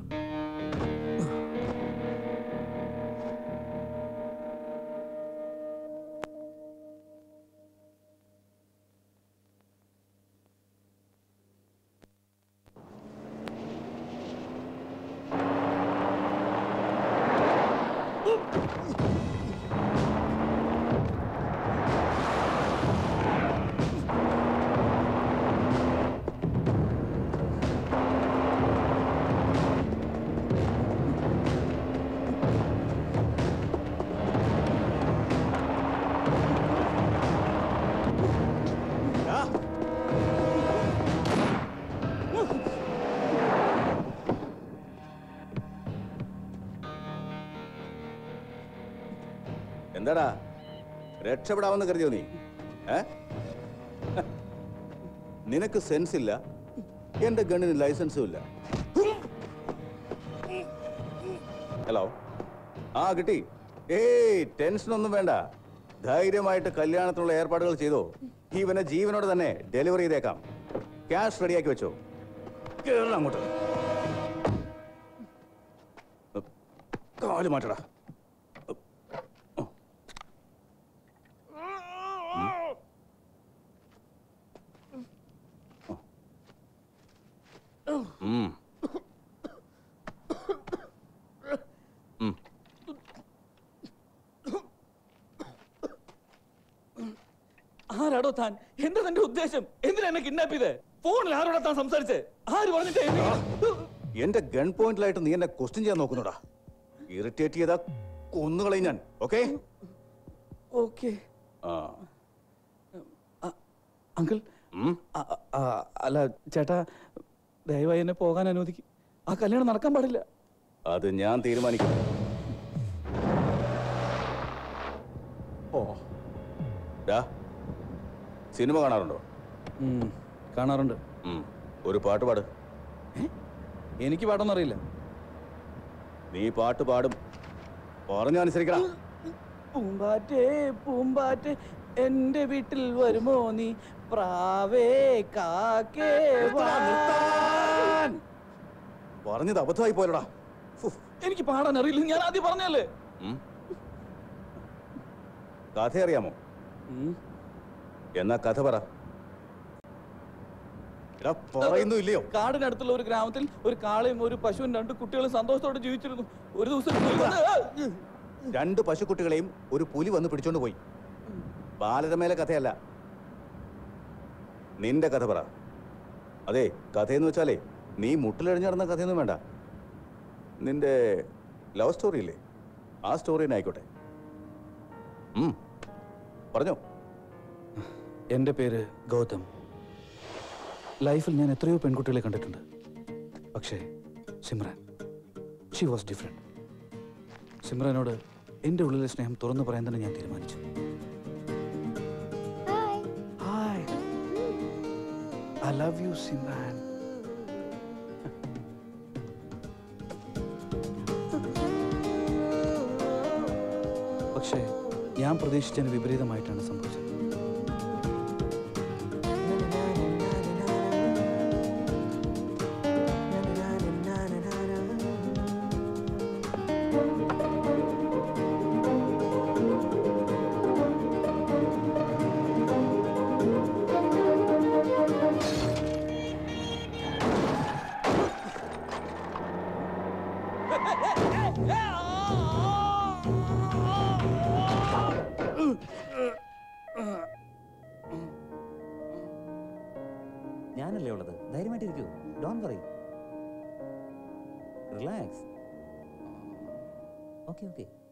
എന്താടാ രക്ഷപ്പെടാമെന്ന് കരുതിയോ നീ ഏ നിനക്ക് സെൻസ് ഇല്ല എന്റെ ഗണ്ണിന് ലൈസൻസും ഇല്ല ഹലോ ആ കിട്ടി ഏയ് ടെൻഷൻ ഒന്നും വേണ്ട ധൈര്യമായിട്ട് കല്യാണത്തിനുള്ള ഏർപ്പാടുകൾ ചെയ്തോ ഇവനെ ജീവനോട് തന്നെ ഡെലിവറി ചെയ്തേക്കാം ക്യാഷ് റെഡിയാക്കി വെച്ചോ കേറണം അങ്ങോട്ട് കാല് മാറ്റടാ ഉം. ഉം. ആരാടോ താൻ എന്താ തന്റെ ഉദ്ദേശം എന്തിനാ എന്നെ കിഡ്നാപ്പ് ചെയ്തേ ഫോണിൽ ആരോടാ താൻ സംസാരിച്ചേ ആര് പറഞ്ഞിട്ടേ എന്റെ ഗൺ പോയിന്റിലായിട്ട് നീ എന്നെ ക്വസ്റ്റ്യൻ ചെയ്യാൻ നോക്കുന്നുടാ ഇറിറ്റേറ്റ് ചെയ്താ കൊന്നുകളയും ഞാൻ ഓക്കെ ഓക്കെ ആ അങ്കിൾ ഉം. അല്ല ചേട്ടാ ദയവായി എന്നെ പോകാൻ അനുവദിക്കും ആ കല്യാണം നടക്കാൻ പാടില്ല അത് ഞാൻ തീരുമാനിക്കും ഓ ഡാ സിനിമ കാണാറുണ്ടോ കാണാറുണ്ട് ഉം. ഒരു പാട്ട് പാട് എനിക്ക് പാടൊന്നും അറിയില്ല നീ പാട്ട് പാടും പറഞ്ഞനുസരിക്കണം പൂമ്പാറ്റേ പൂമ്പാറ്റേ എന്റെ വീട്ടിൽ വരുമോ നീ പ്രാവേ കാക്കേ വാൻ. പറഞ്ഞത് അബദ്ധമായി പോയടാ എനിക്ക് പാടാൻ അറിയില്ല ഞാൻ ആദ്യം പറഞ്ഞല്ലേ കഥ അറിയാമോ എന്നാ കഥ പറ എടാ പറയുന്നു ഇല്ലയോ കാടിനടുത്തുള്ള ഒരു ഗ്രാമത്തിൽ ഒരു കാളയും ഒരു പശുവും രണ്ട് കുട്ടികളും സന്തോഷത്തോടെ ജീവിച്ചിരുന്നു ഒരു ദിവസം പുലി വന്ന് രണ്ട് പശുക്കുട്ടികളെയും ഒരു പുലി വന്ന് പിടിച്ചോണ്ട് പോയി ബാലരമേലെ കഥയല്ല നിന്റെ കഥ പറ അതെ കഥയെന്ന് വെച്ചാലേ നീ മുട്ടിലഴിഞ്ഞ് നടന്ന കഥയൊന്നും വേണ്ട നിന്റെ ലവ് സ്റ്റോറി ഇല്ലേ ആ സ്റ്റോറി തന്നെ ആയിക്കോട്ടെ ഉം, പറഞ്ഞോ എൻ്റെ പേര് ഗൗതം ലൈഫിൽ ഞാൻ എത്രയോ പെൺകുട്ടികളെ കണ്ടിട്ടുണ്ട് പക്ഷേ സിമ്രാൻ ഷി വാസ് ഡിഫറെൻറ്റ് സിമ്രാനോട് എൻ്റെ ഉള്ളിലെ സ്നേഹം തുറന്നു പറയാൻ തന്നെ ഞാൻ തീരുമാനിച്ചു hi I love you Simran പക്ഷേ ഞാൻ പ്രതീക്ഷിച്ചതിന് വിപരീതമായിട്ടാണ് സംഭവിച്ചത് ഞാനല്ലേ ഉള്ളത് ധൈര്യമായിട്ടിരിക്കൂ don't worry relax okay okay